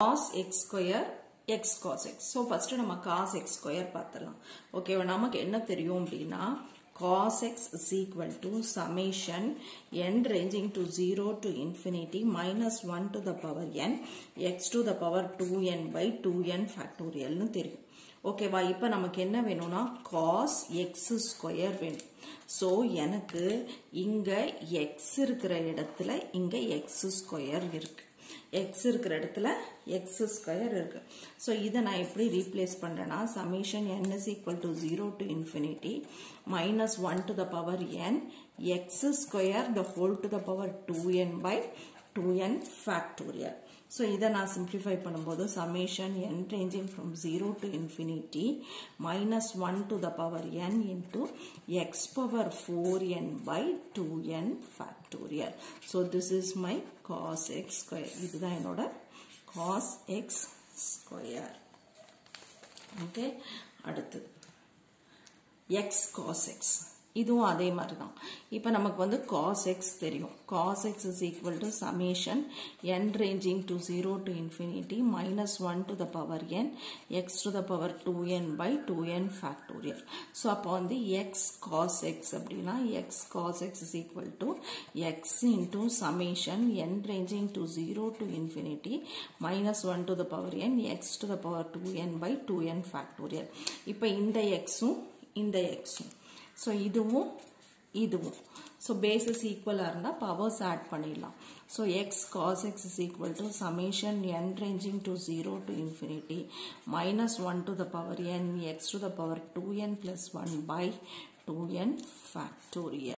cos x square x cos x so first நம்ம cos x square பார்த்துடலாம் ஓகேவா நமக்கு என்ன தெரியும் அப்படின்னா cos x is equal to summation n ranging to 0 to infinity minus 1 to the power n x to the power 2n by 2n factorial னு தெரியும் ஓகேவா இப்போ நமக்கு என்ன வேணும்னா cos x ஸ்கொயர் வேணும் ஸோ எனக்கு இங்கே எக்ஸ் இருக்கிற இடத்துல இங்கே எக்ஸ் ஸ்கொயர் இருக்கு எக்ஸ் இருக்கிற இடத்துல எக்ஸ் ஸ்கொயர் இருக்கு ஸோ இதை நான் எப்படி ரீப்ளேஸ் பண்ணுறேன்னா summation n is equal to zero to infinity minus one to the power n x square the whole to the power two n by two n factorial so இதை நான் simplify பண்ணும்போது summation n ranging from zero to infinity minus one to the power n into x power four n by two n factorial so this is my cos x square இதுதான் என்னோட cos x square okay அடுத்தது x cos x இதுவும் அதே மாதிரி தான் இப்போ நமக்கு வந்து காஸ் எக்ஸ் தெரியும் cos x is equal to summation n ranging to zero to infinity minus one to the power n x to the power two n by two n factorial so அப்போ வந்து x cos x அப்படின்னா x cos x is equal to x into summation n ranging to zero to infinity minus one to the power n x to the power two n by two n factorial இப்போ இந்த எக்ஸும் இந்த எக்ஸும் so இதுவும் இதுவும் so bases ஈக்குவலாக இருந்தால் powers add பண்ணிடலாம் so x cos x is equal to summation n ranging to zero to infinity minus one to the power n x to the power two n plus one by two n factorial